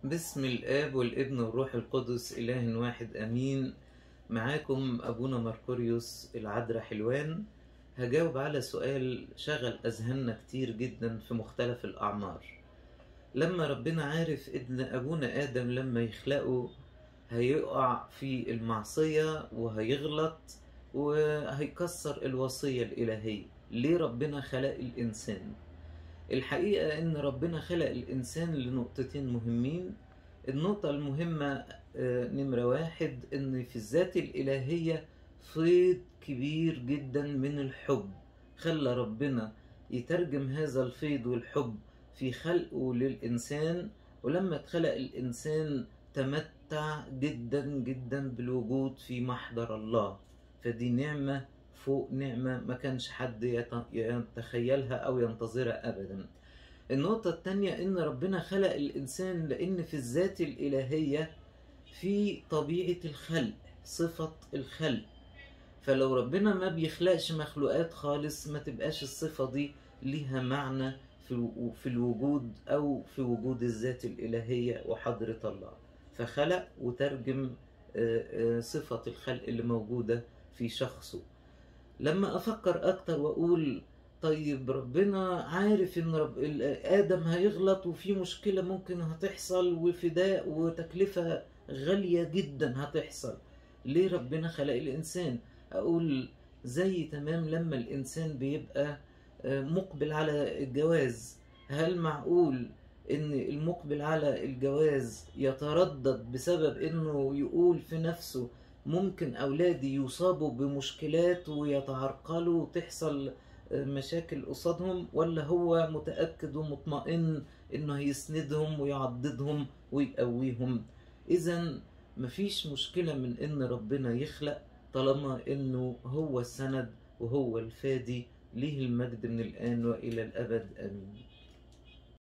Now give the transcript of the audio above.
باسم الآب والابن والروح القدس إله واحد أمين معاكم أبونا مركوريوس العذراء حلوان هجاوب على سؤال شغل أذهاننا كتير جدا في مختلف الأعمار لما ربنا عارف إن أبونا آدم لما يخلقه هيقع في المعصية وهيغلط وهيكسر الوصية الإلهية ليه ربنا خلق الإنسان الحقيقة إن ربنا خلق الإنسان لنقطتين مهمين النقطة المهمة آه، نمرة واحد إن في الذات الإلهية فيض كبير جدا من الحب خلى ربنا يترجم هذا الفيض والحب في خلقه للإنسان ولما اتخلق الإنسان تمتع جدا جدا بالوجود في محضر الله فدي نعمة فوق نعمة ما كانش حد يت- يتخيلها أو ينتظرها أبدا النقطة التانية إن ربنا خلق الإنسان لأن في الذات الإلهية في طبيعة الخلق صفة الخلق فلو ربنا ما بيخلقش مخلوقات خالص ما تبقاش الصفة دي ليها معنى في في الوجود أو في وجود الذات الإلهية وحضرة الله فخلق وترجم آه، آه، صفة الخلق اللي موجودة في شخصه لما افكر اكتر واقول طيب ربنا عارف ان رب ال- ادم هيغلط وفي مشكله ممكن هتحصل وفداء وتكلفه غاليه جدا هتحصل ليه ربنا خلق الانسان اقول زي تمام لما الانسان بيبقى آه، مقبل على الجواز هل معقول ان المقبل على الجواز يتردد بسبب انه يقول في نفسه ممكن أولادي يصابوا بمشكلات ويتعرقلوا وتحصل مشاكل قصادهم ولا هو متأكد ومطمئن إنه هيسندهم ويعضدهم ويقويهم إذا مفيش مشكلة من إن ربنا يخلق طالما إنه هو السند وهو الفادي ليه المجد من الآن وإلى الأبد آمين